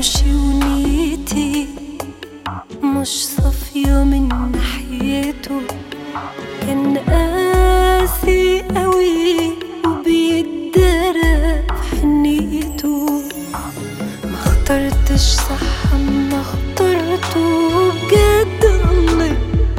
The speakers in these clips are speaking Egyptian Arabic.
بمشي ونيتي مش صافية من ناحيته كان قاسي قوي وبيتدرى في حنيته ما اخترتش صح ما اخترته بجد الله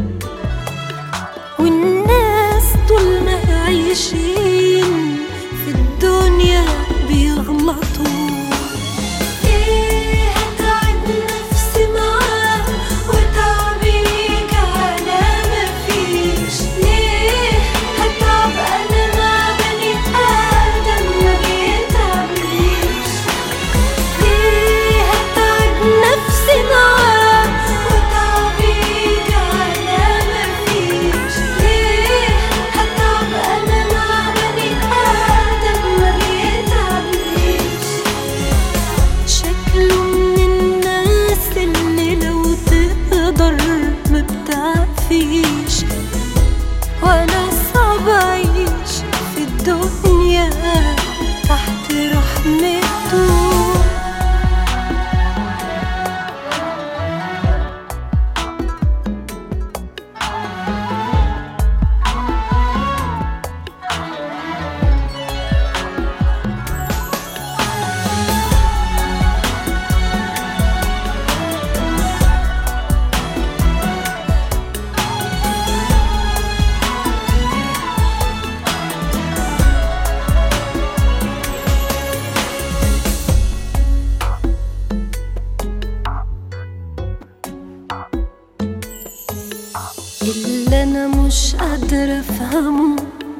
والناس طول ما عايشين في الدنيا بيغلطوا ايه هتعب نفسي معاه وتعبي يجي على مفيش ليه هتعب انا مع بني ادم ما بيتعبنيش ليه هتعب نفسي معاه وتعبي يجي على مفيش ليه هتعب انا مع بني ادم ما بيتعبنيش شكله من الناس اللي لو تقدر ما بتعفيش وانا صعب اعيش في الدنيا تحت رحمته اللي انا مش قادرة افهمه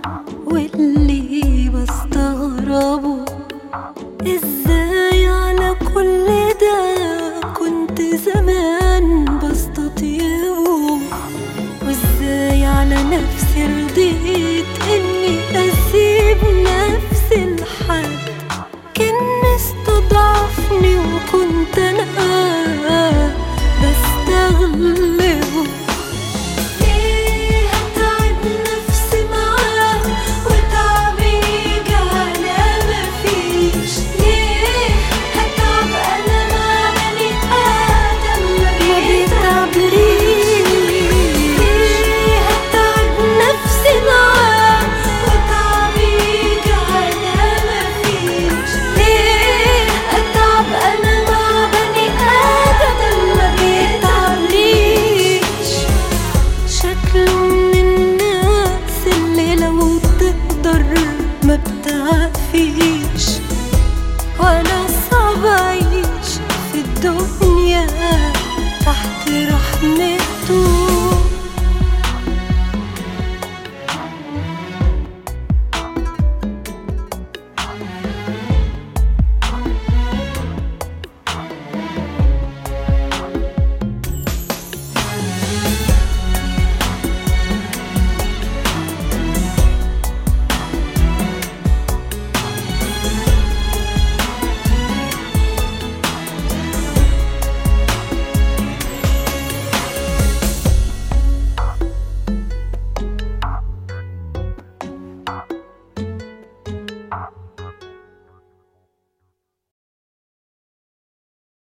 واللي بستغربه ازاي على كل ده كنت زمان بستطيعه وازاي على نفسي رضيت اني اسيب نفسي لحد كان مستضعفني وكنت انا